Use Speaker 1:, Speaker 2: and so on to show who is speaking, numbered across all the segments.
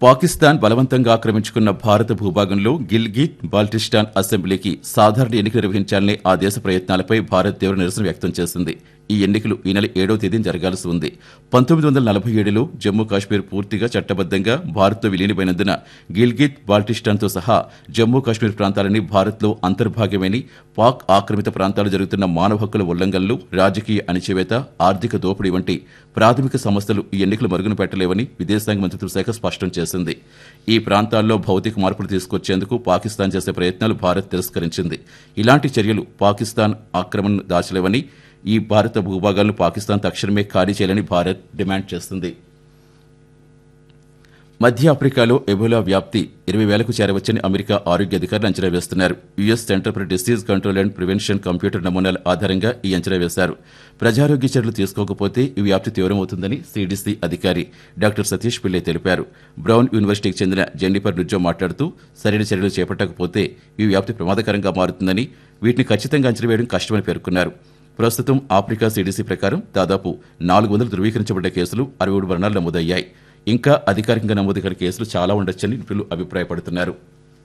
Speaker 1: పాకిస్తాన్ బలవంతంగా ఆక్రమించుకున్న భారత భూభాగంలో గిల్గిట్ బాల్టిస్టాన్ అసెంబ్లీకి సాధారణ ఎన్నిక నిర్వహించాలనే ఆ దేశ ప్రయత్నాలపై భారత్ తీవ్ర నిరసన వ్యక్తం చేసింది ఈ ఎన్నికలు ఈ నెల ఏడవ తేదీన జరగాల్సి ఉంది పంతొమ్మిది వందల నలభై ఏడులో జమ్మూ కాశ్మీర్ పూర్తిగా చట్టబద్దంగా భారత్తో విలీనమైనందున గిల్గిట్ బాల్టిస్టాన్తో సహా జమ్మూ కాశ్మీర్ ప్రాంతాలని భారత్లో అంతర్భాగమని పాక్ ఆక్రమిత ప్రాంతాలు జరుగుతున్న మానవ హక్కుల ఉల్లంఘనలు రాజకీయ అణిచివేత ఆర్థిక దోపిడీ వంటి ప్రాథమిక సమస్యలు ఈ ఎన్నికలు మరుగున పెట్టలేవని విదేశాంగ మంత్రిత్వ శాఖ స్పష్టం చేసింది ఈ ప్రాంతాల్లో భౌతిక మార్పులు తీసుకొచ్చేందుకు పాకిస్తాన్ చేసే ప్రయత్నాలు భారత్ తిరస్కరించింది ఇలాంటి చర్యలు పాకిస్తాన్ ఆక్రమణను దాచలేవని ఈ భారత భూభాగాలను పాకిస్తాన్ తక్షణమే ఖాళీ చేయాలని భారత్ డిమాండ్ చేస్తుంది మధ్య ఆఫ్రికాలో ఎబోలా వ్యాప్తి ఇరవై వేలకు చేరవచ్చని అమెరికా ఆరోగ్య అధికారులు అంచనా వేస్తున్నారు US Center for Disease Control and Prevention computer నమూనాల ఆధారంగా ఈ అంచనా వేశారు ప్రజారోగ్య చర్యలు తీసుకోకపోతే ఈ వ్యాప్తి తీవ్రమవుతుందని సిడిసి అధికారి డాక్టర్ సతీష్ పిల్లే తెలిపారు బ్రౌన్ యూనివర్సిటీకి చెందిన జెన్నిఫర్ నుజ్జో మాట్లాడుతూ సరైన చర్యలు చేపట్టకపోతే ఈ వ్యాప్తి ప్రమాదకరంగా మారుతుందని వీటిని ఖచ్చితంగా అంచనా వేయడం కష్టమని పేర్కొన్నారు ప్రస్తుతం ఆఫ్రికా సిడిసి ప్రకారం దాదాపు నాలుగు వందలు ధృవీకరించబడ్డ కేసులు అరవై ఏడు మరణాలు నమోదయ్యాయి ఇంకా అధికారికంగా నమోదు కాని కేసులు చాలా ఉండొచ్చని నిపుణులు అభిప్రాయపడుతున్నారు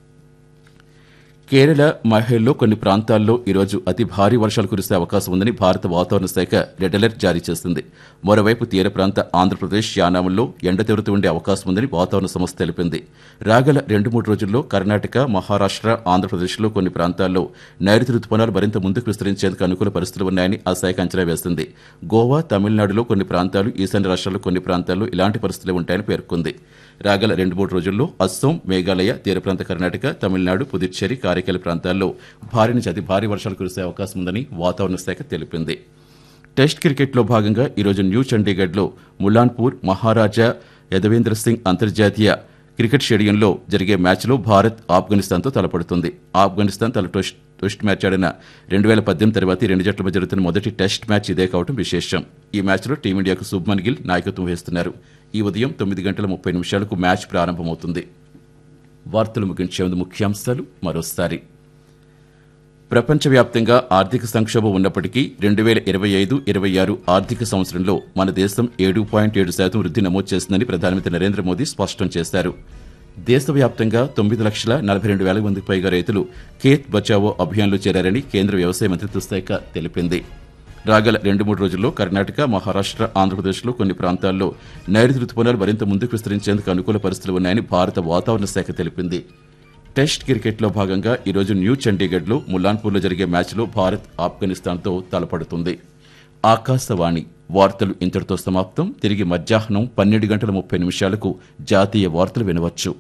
Speaker 1: కేరళ మహిళల్లో కొన్ని ప్రాంతాల్లో ఈరోజు అతి భారీ వర్షాలు కురిసే అవకాశం ఉందని భారత వాతావరణ శాఖ రెడ్ అలర్ట్ జారీ చేసింది మరోవైపు తీర ప్రాంత ఆంధ్రప్రదేశ్ యానాముల్లో ఎండ తీవ్రత ఉండే అవకాశం ఉందని వాతావరణ సంస్థ తెలిపింది రాగల రెండు మూడు రోజుల్లో కర్ణాటక మహారాష్ట్ర ఆంధ్రప్రదేశ్లో కొన్ని ప్రాంతాల్లో నైరుతి రుతుపవనాలు మరింత ముందుకు విస్తరించేందుకు అనుకూల పరిస్థితులు ఉన్నాయని ఆ శాఖ అంచనా వేసింది గోవా తమిళనాడులో కొన్ని ప్రాంతాలు ఈశాన్య రాష్ట్రాల్లో కొన్ని ప్రాంతాల్లో ఇలాంటి పరిస్థితులే ఉంటాయని పేర్కొంది రాగల రెండు మూడు రోజుల్లో అస్సోం మేఘాలయ తీర ప్రాంత కర్ణాటక తమిళనాడు పుదుచ్చేరి కారైకాల ప్రాంతాల్లో భారీ నుంచి అతి భారీ వర్షాలు కురిసే అవకాశం ఉందని వాతావరణ శాఖ తెలిపింది టెస్ట్ క్రికెట్లో భాగంగా ఈరోజు న్యూ చండీగఢ్లో ములాన్పూర్ మహారాజా యదవేంద్ర సింగ్ అంతర్జాతీయ క్రికెట్ స్టేడియంలో జరిగే మ్యాచ్లో భారత్ ఆఫ్ఘనిస్తాన్తో తలపడుతుంది ఆఫ్ఘనిస్తాన్ తల టెస్ట్ టెస్ట్ మ్యాచ్ ఆడిన రెండు వేల పద్దెనిమిది తర్వాత ఈ రెండు జట్ల మధ్య జరుగుతున్న మొదటి టెస్ట్ మ్యాచ్ ఇదే కావడం విశేషం ఈ మ్యాచ్లో టీమిండియాకు శుభ్మన్ గిల్ నాయకత్వం వహిస్తున్నారు ఈ ఉదయం తొమ్మిది గంటల ముప్పై నిమిషాలకు మ్యాచ్ ప్రారంభమవుతుంది వార్తలు ముగించే ముందు ముఖ్యాంశాలు మరోసారి ప్రపంచవ్యాప్తంగా ఆర్థిక సంక్షోభం ఉన్నప్పటికీ రెండు వేల ఇరవై ఐదు ఇరవై ఆరు ఆర్థిక సంవత్సరంలో మన దేశం ఏడు పాయింట్ ఏడు శాతం వృద్ధి నమోదు చేసిందని ప్రధానమంత్రి నరేంద్ర మోదీ స్పష్టం చేశారు దేశవ్యాప్తంగా తొమ్మిది లక్షల నలభై రెండు వేల మందికి పైగా రైతులు ఖేత్ బచావో అభియాన్లో చేరారని కేంద్ర వ్యవసాయ మంత్రిత్వ శాఖ తెలిపింది రాగల రెండు మూడు రోజుల్లో కర్ణాటక మహారాష్ట్ర ఆంధ్రప్రదేశ్లో కొన్ని ప్రాంతాల్లో నైరుతి రుతుపవనాలు మరింత ముందుకు విస్తరించేందుకు అనుకూల పరిస్థితులు ఉన్నాయని భారత వాతావరణ శాఖ తెలిపింది టెస్ట్ క్రికెట్లో భాగంగా ఈరోజు న్యూ చండీగఢ్లో ముల్లాన్పూర్లో జరిగే మ్యాచ్లో భారత్ ఆఫ్ఘనిస్తాన్తో తలపడుతుంది ఆకాశవాణి వార్తలు ఇంతటితో సమాప్తం తిరిగి మధ్యాహ్నం పన్నెండు గంటల ముప్పై నిమిషాలకు జాతీయ వార్తలు వినవచ్చు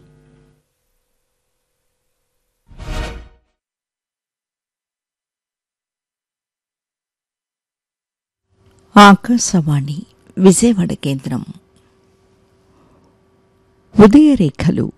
Speaker 2: ఆకాశవాణి విజయవాడ కేంద్రం ఉదయరేఖలు